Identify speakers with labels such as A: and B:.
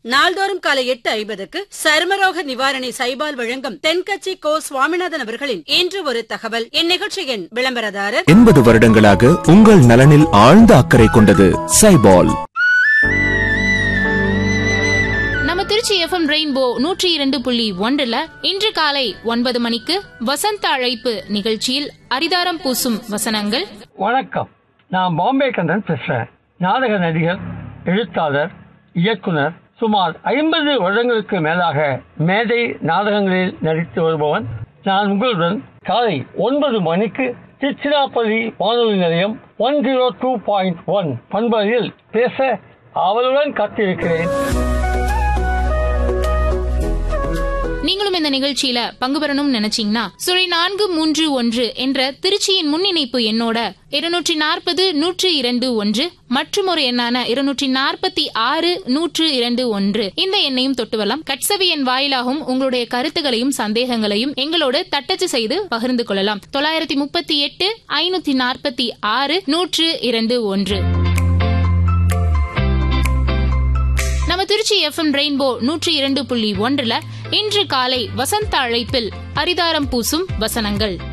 A: நாள்தோறும் காலை எட்டு ஐம்பதுக்கு சருமரோக நிவாரணி சைபால் வழங்கும் தென்கட்சி கோ சுவாமிநாதன் அவர்களின் இன்று ஒரு தகவல் இந்நிகழ்ச்சியின் விளம்பரதாரர்
B: எண்பது வருடங்களாக உங்கள் நலனில் ஆழ்ந்த அக்கறை கொண்டது சைபால்
C: நம்ம திருச்சி எஃப்எம் ரெயின்போ நூற்றி இரண்டு புள்ளி ஒன்றுல இன்று காலை ஒன்பது மணிக்கு வசந்த அழைப்பு நிகழ்ச்சியில் அரிதாரம் பூசும் வசனங்கள்
D: வணக்கம் நான் பாம்பே கந்தன் பேசுறேன் நாடக நடிகர் எழுத்தாளர் இயக்குனர் சுமார் ஐம்பது வருடங்களுக்கு மேலாக மேடை நாடகங்களில் நடித்து வருபவன் நான் உங்களுடன் காலை ஒன்பது மணிக்கு திருச்சிராப்பள்ளி வானொலி நிலையம் one zero two point one பண்பலையில் பேச அவளுடன் காத்திருக்கிறேன்
C: நீங்களும் இந்த நிகழ்ச்சியில பங்கு பெறணும்னு நினைச்சீங்கன்னா சுழி நான்கு மூன்று ஒன்று என்ற திருச்சியின் முன்னிணைப்பு எண்ணோட இருநூற்றி நாற்பது நூற்று இரண்டு ஒன்று மற்றும் ஒரு எண்ணான இருநூற்றி நாற்பத்தி ஆறு நூற்று இரண்டு ஒன்று இந்த எண்ணையும் தொட்டு வரலாம் கட்சவி எண் வாயிலாகவும் உங்களுடைய கருத்துகளையும் சந்தேகங்களையும் எங்களோடு தட்டச்சு செய்து பகிர்ந்து கொள்ளலாம் தொள்ளாயிரத்தி முப்பத்தி எட்டு ஐநூத்தி நாற்பத்தி ஆறு நூற்று இரண்டு ஒன்று நம்ம திருச்சி எஃப்எம் ரெயின்போ நூற்றி இரண்டு புள்ளி ஒன்றுல இன்று காலை வசந்த அழைப்பில் அரிதாரம் பூசும் வசனங்கள்